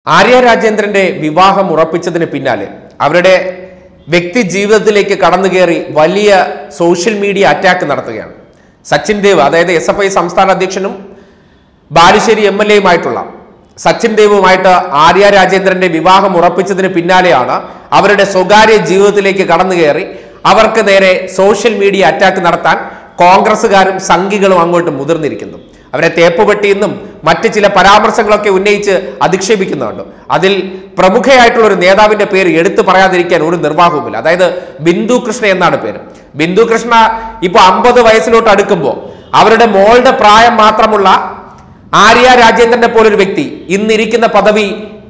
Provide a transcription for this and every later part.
ആര്യ രാജേന്ദ്രന്റെ വിവാഹം ഉറപ്പിച്ചതിന് പിന്നാലെ അവരുടെ വ്യക്തി ജീവിതത്തിലേക്ക് കടന്നു കയറി വലിയ സോഷ്യൽ മീഡിയ അറ്റാക്ക് നടത്തുകയാണ് സച്ചിൻ ദേവ് അതായത് എസ് എഫ് ഐ സംസ്ഥാന അധ്യക്ഷനും ബാലുശ്ശേരി എം എൽ എയുമായിട്ടുള്ള സച്ചിൻ ദേവുമായിട്ട് ആര്യ രാജേന്ദ്രന്റെ വിവാഹം ഉറപ്പിച്ചതിന് പിന്നാലെയാണ് അവരുടെ സ്വകാര്യ ജീവിതത്തിലേക്ക് കടന്നു കയറി അവർക്ക് നേരെ സോഷ്യൽ മീഡിയ അറ്റാക്ക് നടത്താൻ കോൺഗ്രസ്സുകാരും സംഘികളും അങ്ങോട്ട് മുതിർന്നിരിക്കുന്നു അവരെ തേപ്പുപെട്ടിയെന്നും മറ്റ് ചില പരാമർശങ്ങളൊക്കെ ഉന്നയിച്ച് അധിക്ഷേപിക്കുന്നുണ്ട് അതിൽ പ്രമുഖയായിട്ടുള്ള ഒരു നേതാവിന്റെ പേര് എടുത്തു പറയാതിരിക്കാൻ ഒരു നിർവാഹവുമില്ല അതായത് ബിന്ദു കൃഷ്ണ എന്നാണ് പേര് ബിന്ദു കൃഷ്ണ ഇപ്പൊ അമ്പത് വയസ്സിലോട്ട് അടുക്കുമ്പോൾ അവരുടെ മോളുടെ പ്രായം മാത്രമുള്ള ആര്യ രാജേന്ദ്രനെ പോലൊരു വ്യക്തി ഇന്നിരിക്കുന്ന പദവി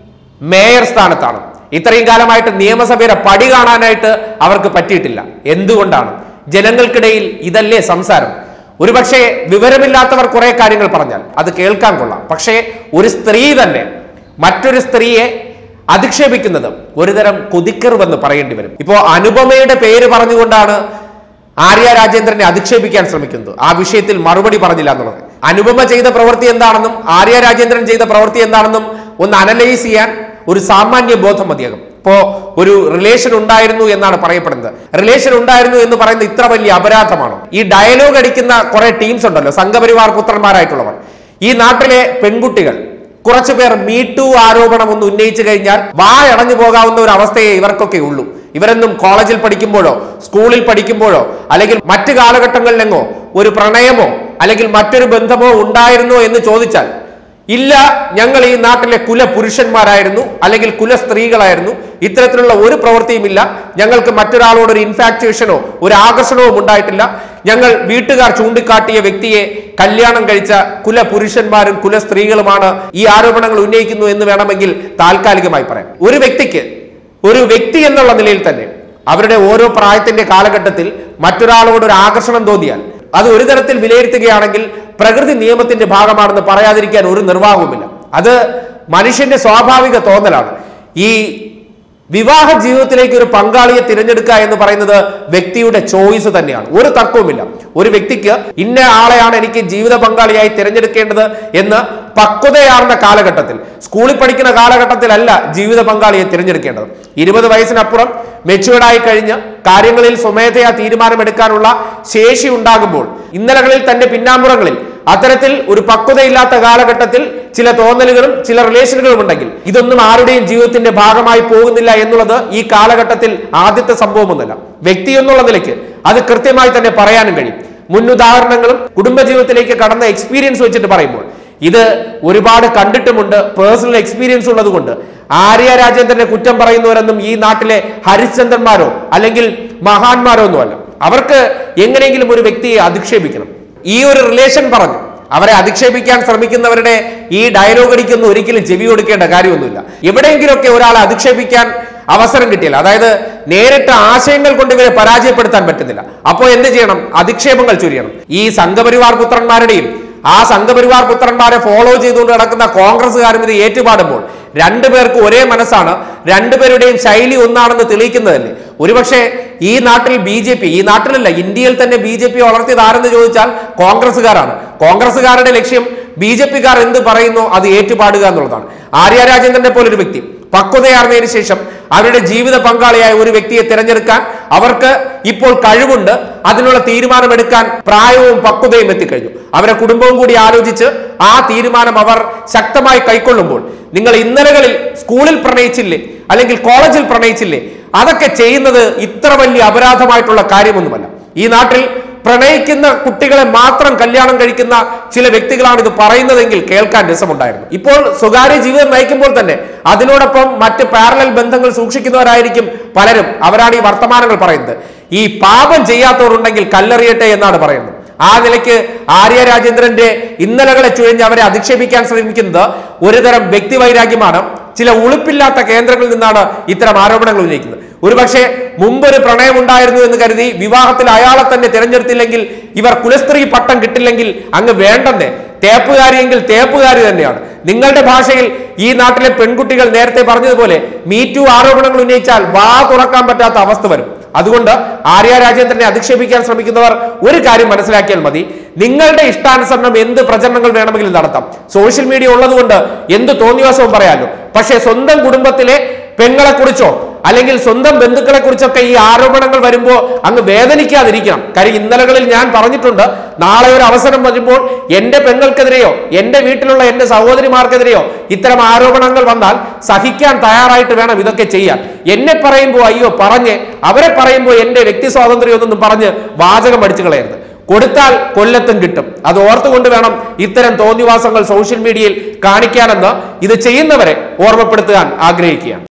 മേയർ സ്ഥാനത്താണ് ഇത്രയും കാലമായിട്ട് നിയമസഭയുടെ പടി കാണാനായിട്ട് അവർക്ക് പറ്റിയിട്ടില്ല എന്തുകൊണ്ടാണ് ജനങ്ങൾക്കിടയിൽ ഇതല്ലേ സംസാരം ഒരുപക്ഷെ വിവരമില്ലാത്തവർ കുറെ കാര്യങ്ങൾ പറഞ്ഞാൽ അത് കേൾക്കാൻ കൊള്ളാം പക്ഷേ ഒരു സ്ത്രീ തന്നെ മറ്റൊരു സ്ത്രീയെ അധിക്ഷേപിക്കുന്നത് ഒരുതരം കൊതിക്കറുവെന്ന് പറയേണ്ടി വരും ഇപ്പോ അനുപമയുടെ പേര് പറഞ്ഞുകൊണ്ടാണ് ആര്യ രാജേന്ദ്രനെ അധിക്ഷേപിക്കാൻ ശ്രമിക്കുന്നത് ആ വിഷയത്തിൽ മറുപടി പറഞ്ഞില്ല എന്നുള്ളത് അനുപമ ചെയ്ത പ്രവൃത്തി എന്താണെന്നും ആര്യ രാജേന്ദ്രൻ ചെയ്ത പ്രവൃത്തി എന്താണെന്നും ഒന്ന് അനലൈസ് ചെയ്യാൻ ഒരു സാമാന്യ ബോധം മതിയാകും ഇപ്പോ ഒരു റിലേഷൻ ഉണ്ടായിരുന്നു എന്നാണ് പറയപ്പെടുന്നത് റിലേഷൻ ഉണ്ടായിരുന്നു എന്ന് പറയുന്നത് ഇത്ര വലിയ അപരാധമാണോ ഈ ഡയലോഗ് അടിക്കുന്ന കുറെ ടീംസ് ഉണ്ടല്ലോ സംഘപരിവാർ പുത്രന്മാരായിട്ടുള്ളവർ ഈ നാട്ടിലെ പെൺകുട്ടികൾ കുറച്ചു പേർ മീറ്റു ആരോപണം ഒന്ന് ഉന്നയിച്ചു കഴിഞ്ഞാൽ വായടഞ്ഞു പോകാവുന്ന ഒരു അവസ്ഥയെ ഇവർക്കൊക്കെ ഉള്ളൂ ഇവരൊന്നും കോളേജിൽ പഠിക്കുമ്പോഴോ സ്കൂളിൽ പഠിക്കുമ്പോഴോ അല്ലെങ്കിൽ മറ്റു കാലഘട്ടങ്ങളിലെങ്ങോ ഒരു പ്രണയമോ അല്ലെങ്കിൽ മറ്റൊരു ബന്ധമോ ഉണ്ടായിരുന്നോ എന്ന് ചോദിച്ചാൽ ഇല്ല ഞങ്ങൾ ഈ നാട്ടിലെ കുല പുരുഷന്മാരായിരുന്നു അല്ലെങ്കിൽ കുല സ്ത്രീകളായിരുന്നു ഇത്തരത്തിലുള്ള ഒരു പ്രവൃത്തിയുമില്ല ഞങ്ങൾക്ക് മറ്റൊരാളോട് ഒരു ഇൻഫാക്ച്വേഷനോ ഒരു ആകർഷണവും ഉണ്ടായിട്ടില്ല ഞങ്ങൾ വീട്ടുകാർ ചൂണ്ടിക്കാട്ടിയ വ്യക്തിയെ കല്യാണം കഴിച്ച കുല പുരുഷന്മാരും കുല സ്ത്രീകളുമാണ് ഈ ആരോപണങ്ങൾ ഉന്നയിക്കുന്നു എന്ന് വേണമെങ്കിൽ താൽക്കാലികമായി പറയാം ഒരു വ്യക്തിക്ക് ഒരു വ്യക്തി എന്നുള്ള നിലയിൽ തന്നെ അവരുടെ ഓരോ പ്രായത്തിന്റെ കാലഘട്ടത്തിൽ മറ്റൊരാളോട് ഒരു ആകർഷണം തോന്നിയാൽ അത് ഒരു തരത്തിൽ വിലയിരുത്തുകയാണെങ്കിൽ പ്രകൃതി നിയമത്തിന്റെ ഭാഗമാണെന്ന് പറയാതിരിക്കാൻ ഒരു നിർവാഹവുമില്ല അത് മനുഷ്യന്റെ സ്വാഭാവിക തോന്നലാണ് ഈ വിവാഹ ജീവിതത്തിലേക്ക് ഒരു പങ്കാളിയെ തിരഞ്ഞെടുക്കുക എന്ന് പറയുന്നത് വ്യക്തിയുടെ ചോയ്സ് തന്നെയാണ് ഒരു തർക്കവുമില്ല ഒരു വ്യക്തിക്ക് ഇന്ന ആളെയാണ് എനിക്ക് ജീവിത പങ്കാളിയായി തിരഞ്ഞെടുക്കേണ്ടത് എന്ന് പക്വതയാർന്ന കാലഘട്ടത്തിൽ സ്കൂളിൽ പഠിക്കുന്ന കാലഘട്ടത്തിലല്ല ജീവിത പങ്കാളിയെ തിരഞ്ഞെടുക്കേണ്ടത് ഇരുപത് വയസ്സിനപ്പുറം മെച്ചുവേർഡായി കഴിഞ്ഞ് കാര്യങ്ങളിൽ സ്വമേധയാ തീരുമാനമെടുക്കാനുള്ള ശേഷി ഉണ്ടാകുമ്പോൾ ഇന്നലകളിൽ തന്റെ പിന്നാമ്പുറങ്ങളിൽ അത്തരത്തിൽ ഒരു പക്വതയില്ലാത്ത കാലഘട്ടത്തിൽ ചില തോന്നലുകളും ചില റിലേഷനുകളും ഉണ്ടെങ്കിൽ ഇതൊന്നും ആരുടെയും ജീവിതത്തിന്റെ ഭാഗമായി പോകുന്നില്ല എന്നുള്ളത് ഈ കാലഘട്ടത്തിൽ ആദ്യത്തെ സംഭവമൊന്നുമല്ല വ്യക്തി എന്നുള്ള നിലയ്ക്ക് അത് കൃത്യമായി തന്നെ പറയാനും കഴിയും മുൻ ഉദാഹരണങ്ങളും കുടുംബജീവിതത്തിലേക്ക് കടന്ന എക്സ്പീരിയൻസ് വെച്ചിട്ട് പറയുമ്പോൾ ഇത് ഒരുപാട് കണ്ടിട്ടുമുണ്ട് പേഴ്സണൽ എക്സ്പീരിയൻസ് ഉള്ളത് കൊണ്ട് ആര്യ രാജേന്ദ്രനെ കുറ്റം പറയുന്നവരൊന്നും ഈ നാട്ടിലെ ഹരിശ്ചന്ദ്രന്മാരോ അല്ലെങ്കിൽ മഹാന്മാരോ ഒന്നുമല്ല അവർക്ക് എങ്ങനെയെങ്കിലും ഒരു വ്യക്തിയെ അധിക്ഷേപിക്കണം ഈ ഒരു റിലേഷൻ പറഞ്ഞു അവരെ അധിക്ഷേപിക്കാൻ ശ്രമിക്കുന്നവരുടെ ഈ ഡയലോഗ് അടിക്കൊന്നും ഒരിക്കലും ചെവി കൊടുക്കേണ്ട കാര്യമൊന്നുമില്ല എവിടെയെങ്കിലുമൊക്കെ ഒരാളെ അധിക്ഷേപിക്കാൻ അവസരം കിട്ടിയില്ല അതായത് നേരിട്ട് ആശയങ്ങൾ കൊണ്ട് ഇവരെ പരാജയപ്പെടുത്താൻ പറ്റുന്നില്ല അപ്പോൾ എന്ത് ചെയ്യണം അധിക്ഷേപങ്ങൾ ചൊരിയണം ഈ സംഘപരിവാർ പുത്രന്മാരുടെയും ആ സംഘപരിവാർ പുത്രന്മാരെ ഫോളോ ചെയ്തുകൊണ്ട് നടക്കുന്ന കോൺഗ്രസ്സുകാരും ഇത് ഏറ്റുപാടുമ്പോൾ രണ്ടുപേർക്ക് ഒരേ മനസ്സാണ് രണ്ടുപേരുടെയും ശൈലി ഒന്നാണെന്ന് തെളിയിക്കുന്നതല്ലേ ഒരുപക്ഷെ ഈ നാട്ടിൽ ബി ജെ പി ഈ നാട്ടിലല്ല ഇന്ത്യയിൽ തന്നെ ബി ജെ പി വളർത്തിയത് ആരെന്ന് ചോദിച്ചാൽ കോൺഗ്രസ്സുകാരാണ് കോൺഗ്രസ്സുകാരുടെ ലക്ഷ്യം ബി ജെ പിക്കാർ എന്ത് പറയുന്നു അത് ഏറ്റുപാടുക എന്നുള്ളതാണ് ആര്യ രാജേന്ദ്രനെ പോലൊരു വ്യക്തി പക്വതയാർന്നതിന് ശേഷം അവരുടെ ജീവിത പങ്കാളിയായ ഒരു വ്യക്തിയെ തിരഞ്ഞെടുക്കാൻ അവർക്ക് ഇപ്പോൾ കഴിവുണ്ട് അതിനുള്ള തീരുമാനമെടുക്കാൻ പ്രായവും പക്വതയും എത്തിക്കഴിഞ്ഞു അവരെ കുടുംബവും കൂടി ആലോചിച്ച് ആ തീരുമാനം അവർ ശക്തമായി കൈക്കൊള്ളുമ്പോൾ നിങ്ങൾ ഇന്നലകളിൽ സ്കൂളിൽ പ്രണയിച്ചില്ലേ അല്ലെങ്കിൽ കോളേജിൽ പ്രണയിച്ചില്ലേ അതൊക്കെ ചെയ്യുന്നത് ഇത്ര വലിയ അപരാധമായിട്ടുള്ള കാര്യമൊന്നുമല്ല ഈ നാട്ടിൽ പ്രണയിക്കുന്ന കുട്ടികളെ മാത്രം കല്യാണം കഴിക്കുന്ന ചില വ്യക്തികളാണ് ഇത് പറയുന്നതെങ്കിൽ കേൾക്കാൻ രസമുണ്ടായിരുന്നു ഇപ്പോൾ സ്വകാര്യ ജീവിതം നയിക്കുമ്പോൾ തന്നെ അതിനോടൊപ്പം മറ്റ് പാരലൽ ബന്ധങ്ങൾ സൂക്ഷിക്കുന്നവരായിരിക്കും പലരും അവരാണ് ഈ വർത്തമാനങ്ങൾ പറയുന്നത് ഈ പാപം ചെയ്യാത്തവരുണ്ടെങ്കിൽ കല്ലെറിയട്ടെ എന്നാണ് പറയുന്നത് ആ നിലയ്ക്ക് ആര്യ രാജേന്ദ്രന്റെ ഇന്നലകളെ ചുഴഞ്ഞ് അവരെ അധിക്ഷേപിക്കാൻ ശ്രമിക്കുന്നത് ഒരുതരം വ്യക്തിവൈരാഗ്യമാണ് ചില ഉളുപ്പില്ലാത്ത കേന്ദ്രങ്ങളിൽ നിന്നാണ് ഇത്തരം ആരോപണങ്ങൾ ഉന്നയിക്കുന്നത് ഒരുപക്ഷെ മുമ്പൊരു പ്രണയം ഉണ്ടായിരുന്നു എന്ന് കരുതി വിവാഹത്തിൽ അയാളെ തന്നെ തിരഞ്ഞെടുത്തില്ലെങ്കിൽ ഇവർ കുലസ്ത്രീ പട്ടം കിട്ടില്ലെങ്കിൽ അങ്ങ് വേണ്ടെന്നേ തേപ്പുകാരിയെങ്കിൽ തേപ്പുകാരി തന്നെയാണ് നിങ്ങളുടെ ഭാഷയിൽ ഈ നാട്ടിലെ പെൺകുട്ടികൾ നേരത്തെ പറഞ്ഞതുപോലെ മീറ്റു ആരോപണങ്ങൾ ഉന്നയിച്ചാൽ വാ തുറക്കാൻ പറ്റാത്ത അവസ്ഥ വരും അതുകൊണ്ട് ആര്യ രാജേന്ദ്രനെ അധിക്ഷേപിക്കാൻ ശ്രമിക്കുന്നവർ ഒരു കാര്യം മനസ്സിലാക്കിയാൽ മതി നിങ്ങളുടെ ഇഷ്ടാനുസരണം എന്ത് പ്രചരണങ്ങൾ വേണമെങ്കിലും നടത്താം സോഷ്യൽ മീഡിയ ഉള്ളതുകൊണ്ട് എന്ത് തോന്നിവാസവും പറയാമല്ലോ പക്ഷേ സ്വന്തം കുടുംബത്തിലെ പെങ്ങളെ കുറിച്ചോ അല്ലെങ്കിൽ സ്വന്തം ബന്ധുക്കളെ കുറിച്ചൊക്കെ ഈ ആരോപണങ്ങൾ വരുമ്പോൾ അങ്ങ് വേദനിക്കാതിരിക്കണം കാര്യം ഇന്നലകളിൽ ഞാൻ പറഞ്ഞിട്ടുണ്ട് നാളെ ഒരു അവസരം വരുമ്പോൾ എന്റെ പെങ്ങൾക്കെതിരെയോ എന്റെ വീട്ടിലുള്ള എന്റെ സഹോദരിമാർക്കെതിരെയോ ഇത്തരം ആരോപണങ്ങൾ വന്നാൽ സഹിക്കാൻ തയ്യാറായിട്ട് വേണം ഇതൊക്കെ ചെയ്യാൻ എന്നെ പറയുമ്പോൾ അയ്യോ പറഞ്ഞ് അവരെ പറയുമ്പോൾ എന്റെ വ്യക്തി സ്വാതന്ത്ര്യം എന്നൊന്നും പറഞ്ഞ് വാചകം അടിച്ചു കളയരുത് കൊടുത്താൽ കൊല്ലത്തും കിട്ടും അത് ഓർത്തുകൊണ്ട് വേണം ഇത്തരം തോന്നിവാസങ്ങൾ സോഷ്യൽ മീഡിയയിൽ കാണിക്കാനെന്ന് ഇത് ചെയ്യുന്നവരെ ഓർമ്മപ്പെടുത്താൻ ആഗ്രഹിക്കുകയാണ്